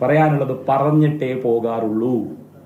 പറയാനുള്ളത് പറഞ്ഞിട്ടേ പോകാറുള്ളൂ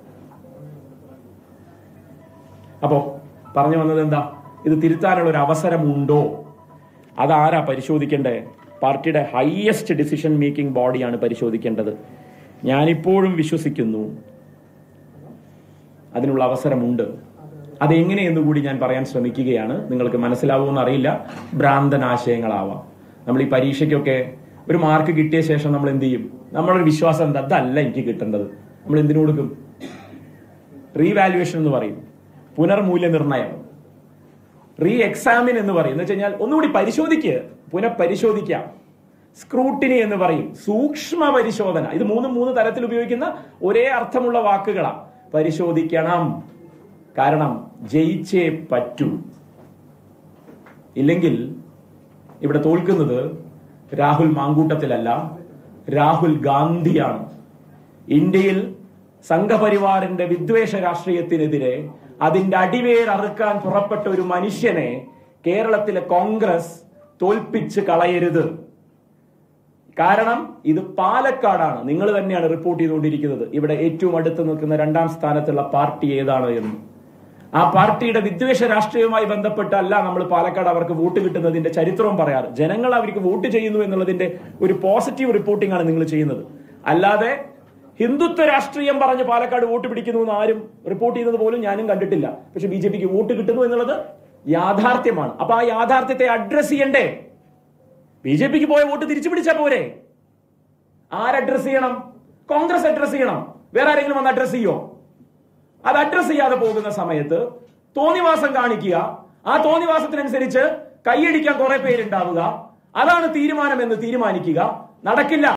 അപ്പോ പറഞ്ഞു വന്നത് എന്താ ഇത് തിരുത്താനുള്ള ഒരു അവസരമുണ്ടോ അതാരാ പരിശോധിക്കേണ്ടേ പാർട്ടിയുടെ ഹയസ്റ്റ് ഡിസിഷൻ മേക്കിംഗ് ബോഡിയാണ് പരിശോധിക്കേണ്ടത് ഞാനിപ്പോഴും വിശ്വസിക്കുന്നു അതിനുള്ള അവസരമുണ്ട് അതെങ്ങനെയെന്ന് കൂടി ഞാൻ പറയാൻ ശ്രമിക്കുകയാണ് നിങ്ങൾക്ക് മനസ്സിലാവുമെന്ന് അറിയില്ല ഭ്രാന്തനാശയങ്ങളാവാം നമ്മൾ ഈ പരീക്ഷയ്ക്കൊക്കെ ഒരു മാർക്ക് കിട്ടിയ ശേഷം നമ്മൾ എന്ത് ചെയ്യും നമ്മളൊരു വിശ്വാസം എന്താ അതല്ല എനിക്ക് കിട്ടേണ്ടത് നമ്മൾ എന്തിനു കൊടുക്കും റീവാലുവേഷൻ എന്ന് പറയും പുനർമൂല്യനിർണയം റീ എക്സാമിൻ എന്ന് പറയും എന്ന് വെച്ച് കഴിഞ്ഞാൽ ഒന്നുകൂടി പരിശോധിക്കുക പുനഃപരിശോധിക്കാം സ്ക്രൂട്ടിനി എന്ന് പറയും സൂക്ഷ്മ പരിശോധന ഇത് മൂന്നും മൂന്ന് തരത്തിൽ ഉപയോഗിക്കുന്ന ഒരേ അർത്ഥമുള്ള വാക്കുകളാണ് പരിശോധിക്കണം കാരണം ജയിച്ചേ പറ്റൂ ഇല്ലെങ്കിൽ ഇവിടെ തോൽക്കുന്നത് രാഹുൽ മാങ്കൂട്ടത്തിലല്ല രാഹുൽ ഗാന്ധിയാണ് ഇന്ത്യയിൽ സംഘപരിവാറിന്റെ വിദ്വേഷ രാഷ്ട്രീയത്തിനെതിരെ അതിന്റെ അടിവേർ അറുക്കാൻ പുറപ്പെട്ട ഒരു മനുഷ്യനെ കേരളത്തിലെ കോൺഗ്രസ് തോൽപ്പിച്ച് കളയരുത് കാരണം ഇത് പാലക്കാടാണ് നിങ്ങൾ തന്നെയാണ് റിപ്പോർട്ട് ചെയ്തുകൊണ്ടിരിക്കുന്നത് ഇവിടെ ഏറ്റവും അടുത്ത് നിൽക്കുന്ന രണ്ടാം സ്ഥാനത്തുള്ള പാർട്ടി ഏതാണ് എന്ന് ആ പാർട്ടിയുടെ വിദ്വേഷ രാഷ്ട്രീയവുമായി ബന്ധപ്പെട്ടല്ല നമ്മൾ പാലക്കാട് അവർക്ക് വോട്ട് കിട്ടുന്നതിന്റെ ചരിത്രവും പറയാറ് ജനങ്ങൾ അവർക്ക് വോട്ട് ചെയ്യുന്നു എന്നുള്ളതിന്റെ ഒരു പോസിറ്റീവ് റിപ്പോർട്ടിംഗ് ആണ് നിങ്ങൾ ചെയ്യുന്നത് അല്ലാതെ ഹിന്ദുത്വ രാഷ്ട്രീയം പറഞ്ഞ് പാലക്കാട് വോട്ട് പിടിക്കുന്നു എന്ന് ആരും റിപ്പോർട്ട് ചെയ്യുന്നത് പോലും ഞാനും കണ്ടിട്ടില്ല പക്ഷെ ബി ജെ പിക്ക് വോട്ട് കിട്ടുന്നു എന്നുള്ളത് യാഥാർത്ഥ്യമാണ് അപ്പൊ ആ യാഥാർത്ഥ്യത്തെ അഡ്രസ് ചെയ്യണ്ടേ ബി ജെ പിക്ക് പോയ വോട്ട് തിരിച്ചു പിടിച്ചാ പോരെ ആരഡ്രസ് ചെയ്യണം കോൺഗ്രസ് അഡ്രസ് ചെയ്യണം വേറെ ആരെങ്കിലും വന്ന് അഡ്രസ് ചെയ്യോ അത് അഡ്രസ് ചെയ്യാതെ പോകുന്ന സമയത്ത് തോന്നിവാസം കാണിക്കുക ആ തോന്നിവാസത്തിനനുസരിച്ച് കൈയടിക്കാൻ കുറെ പേരുണ്ടാവുക അതാണ് തീരുമാനം എന്ന് തീരുമാനിക്കുക നടക്കില്ല